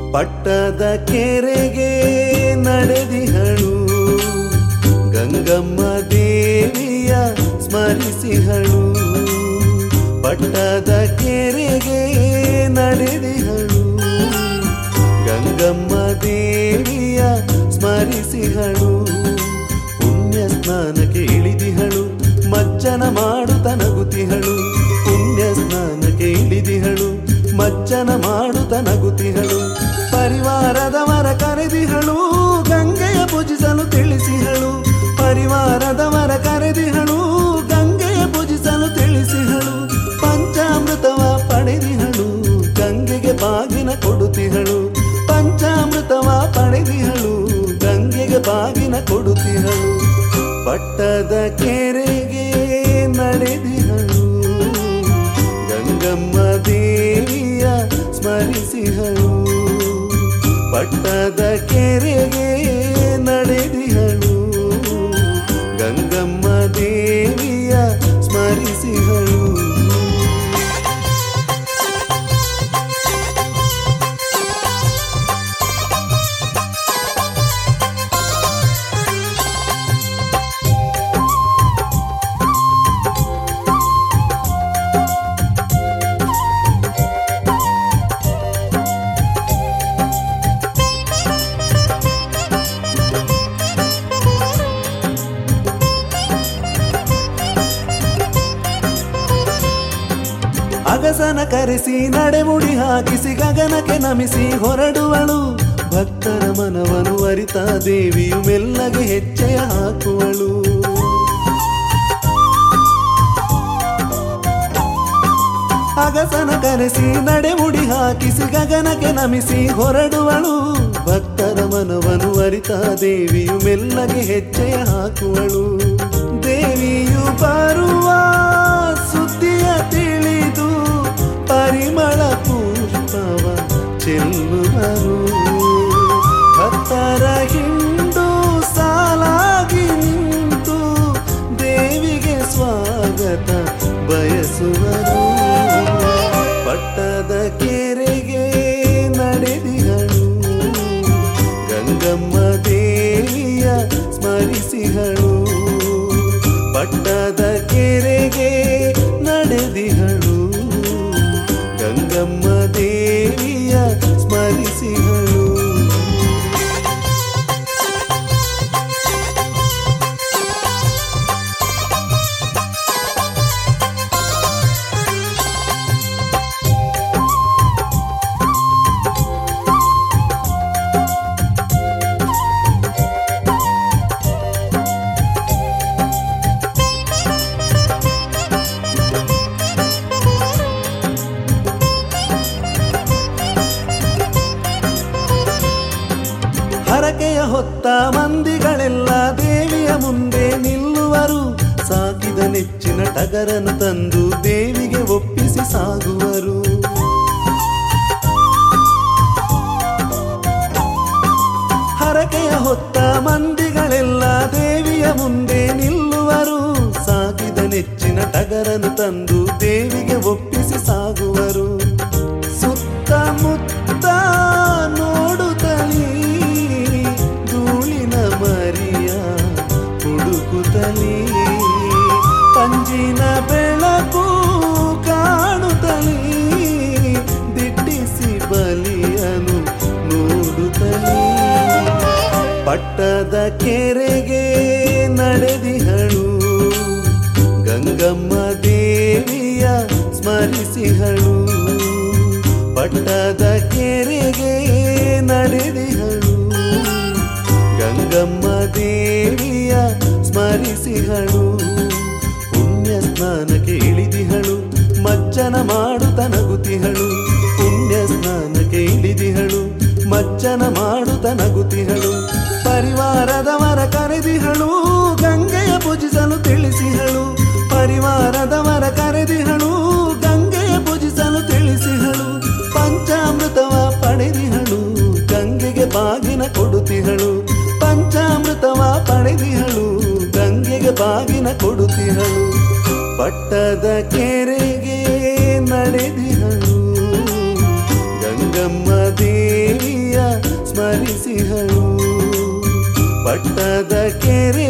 ಪಟ್ಟದ ಕೆರೆಗೆ ನಡೆದಿಹಳು ಗಂಗಮ್ಮ ದೇವಿಯ ಸ್ಮರಿಸಿಹಳು ಪಟ್ಟದ ಕೆರೆಗೆ ನಡೆದಿಹಳು ಗಂಗಮ್ಮ ದೇವಿಯ ಸ್ಮರಿಸಿಹಳು ಪುಣ್ಯ ಸ್ನಾನಕ್ಕೆ ಇಳಿದಿಹಳು ಮಜ್ಜನ ಮಾಡುತ್ತ ನಗುತಿಹಳು ಪುಣ್ಯ ಸ್ನಾನಕ್ಕೆ ಇಳಿದಿಹಳು ಮಜ್ಜನ ಮಾಡುತ್ತ ನಗುತಿಹಳು ಪರಿವಾರದವರ ಕರೆದಿಹಳು ಗಂಗೆಯ ಪೂಜಿಸಲು ತಿಳಿಸಿಹಳು ಪರಿವಾರದವರ ಕರೆದಿಹಳು ಗಂಗೆಯ ಪೂಜಿಸಲು ತಿಳಿಸಿಹಳು ಪಂಚಾಮೃತವ ಪಡೆದಿಹಳು ಗಂಗೆಗೆ ಬಾಗಿನ ಕೊಡುತ್ತಿಹಳು ಪಂಚಾಮೃತವ ಪಡೆದಿಹಳು ಗಂಗೆಗೆ ಬಾಗಿನ ಕೊಡುತ್ತಿಹಳು ಪಟ್ಟದ ಕೆರೆಗೆ ನಡೆದಿಹಳು ಗಂಗಮ್ಮ ದೇವಿಯ ಸ್ಮರಿಸಿಹಳು ಪಟ್ಟದ ಕೆರೆಗೆ ನಡೆದಿಹಳು ಗಂಗಮ್ಮ ದೇವಿಯ ಸ್ಮರಿಸಿಹಳು ಅಗಸನ ಕರೆಸಿ ನಡೆಮುಡಿ ಹಾಕಿಸಿ ಗಗನಕ್ಕೆ ನಮಿಸಿ ಹೊರಡುವಳು ಭಕ್ತರ ಮನವನು ಅರಿತ ದೇವಿಯು ಮೆಲ್ಲಗೆ ಹೆಜ್ಜೆಯ ಹಾಕುವಳು ಅಗಸನ ಕರೆಸಿ ನಡೆಮುಡಿ ಹಾಕಿಸಿ ಗಗನಕ್ಕೆ ನಮಿಸಿ ಹೊರಡುವಳು ಭಕ್ತರ ಮನವನು ಅರಿತ ದೇವಿಯು ಮೆಲ್ಲಗೆ ಹೆಜ್ಜೆಯ ಹಾಕುವಳು ದೇವಿಯು ಬರುವ ಸುದ್ದಿಯ ತಿಳಿದು ಪರಿಮಳ ಪುಷ್ಪವ ಚೆಲ್ಲುವರು ಭಕ್ತರ ಹಿಂಡು ಸಾಲಾಗಿ ನಿಂತು ದೇವಿಗೆ ಸ್ವಾಗತ ಬಯಸುವರು ಪಟ್ಟದ ಕೆರೆಗೆ ನಡೆದಿಹಳು ಗಂಗಮ್ಮ ದೇವಿಯ ಸ್ಮರಿಸಿಹಳು ಪಟ್ಟದ ಕೆರೆಗೆ ನಡೆದಿಹಳು ಗಂಗಮ್ಮ ದೇವಿಯ ಸ್ಮರಿಸಿಹಳು ಹರಕೆಯ ಹೊತ್ತ ಮಂದಿಗಳೆಲ್ಲ ದೇವಿಯ ಮುಂದೆ ನಿಲ್ಲುವರು ಸಾಕಿದ ನೆಚ್ಚಿನ ಟಗರನ್ನು ತಂದು ದೇವಿಗೆ ಒಪ್ಪಿಸಿ ಸಾಗುವರು ಹರಕೆಯ ಹೊತ್ತ ಮಂದಿಗಳೆಲ್ಲ ದೇವಿಯ ಮುಂದೆ ನಿಲ್ಲುವರು ಸಾಕಿದ ನೆಚ್ಚಿನ ಟಗರನ್ನು ತಂದು ದೇವಿಗೆ ಒಪ್ಪಿಸಿ ಸಾಗುವರು ಸುತ್ತಮುತ್ತ ನೋಡುತ್ತಲೀ ಧೂಳಿನ ಮರಿಯ ಹುಡುಕುತ್ತಲೀ ಪಂಜಿನ ಬೆಳಕು ಕಾಣುತ್ತಲೀ ದಿಟ್ಟಿಸಿ ಬಲಿಯನು ನೋಡುತ್ತಲೀ ಪಟ್ಟದ ಕೆರೆಗೆ ನಡೆದಿಹಳು ಗಂಗಮ್ಮ ದೇವಿಯ ಸ್ಮರಿಸಿಹಳು ಪಟ್ಟದ ಕೆರೆಗೆ ನಡೆದಿಹಳು ಗಂಗಮ್ಮ ದೇವಿಯ ಸ್ಮರಿಸಿಹಳು ಪುಣ್ಯ ಸ್ನಾನಕ್ಕೆ ಇಳಿದಿಹಳು ಮಜ್ಜನ ಮಾಡುತ್ತ ನಗುತಿಹಳು ಪುಣ್ಯ ಸ್ನಾನಕ್ಕೆ ಇಳಿದಿಹಳು ಮಜ್ಜನ ಮಾಡುತ್ತ ನಗುತಿಹಳು ಪರಿವಾರದವರ ಕರೆದಿಹಳು ಗಂಗೆಯ ಪೂಜಿಸಲು ತಿಳಿಸಿಹಳು ಪರಿವಾರದವರ ಕರೆದಿಹಳು ಗಂಗೆಯ ಪೂಜಿಸಲು ತಿಳಿಸಿಹಳು ಪಂಚಾಮೃತವ ಪಡೆದಿಹಳು ಗಂಗೆಗೆ ಬಾಗಿನ ಕೊಡುತ್ತಿಹಳು ಪಂಚಾಮೃತವ ಪಡೆದಿಹಳು ಗಂಗೆಗೆ ಬಾಗಿನ ಕೊಡುತ್ತಿಹಳು ಪಟ್ಟದ ಕೆರೆಗೆ ನಡೆದಿಹಳು ಗಂಗ ಗಂಗಮ್ಮ ದೇವಿಯ ಸ್ಮರಿಸಿಹಳು ಪಟ್ಟದ ಕೆರೆ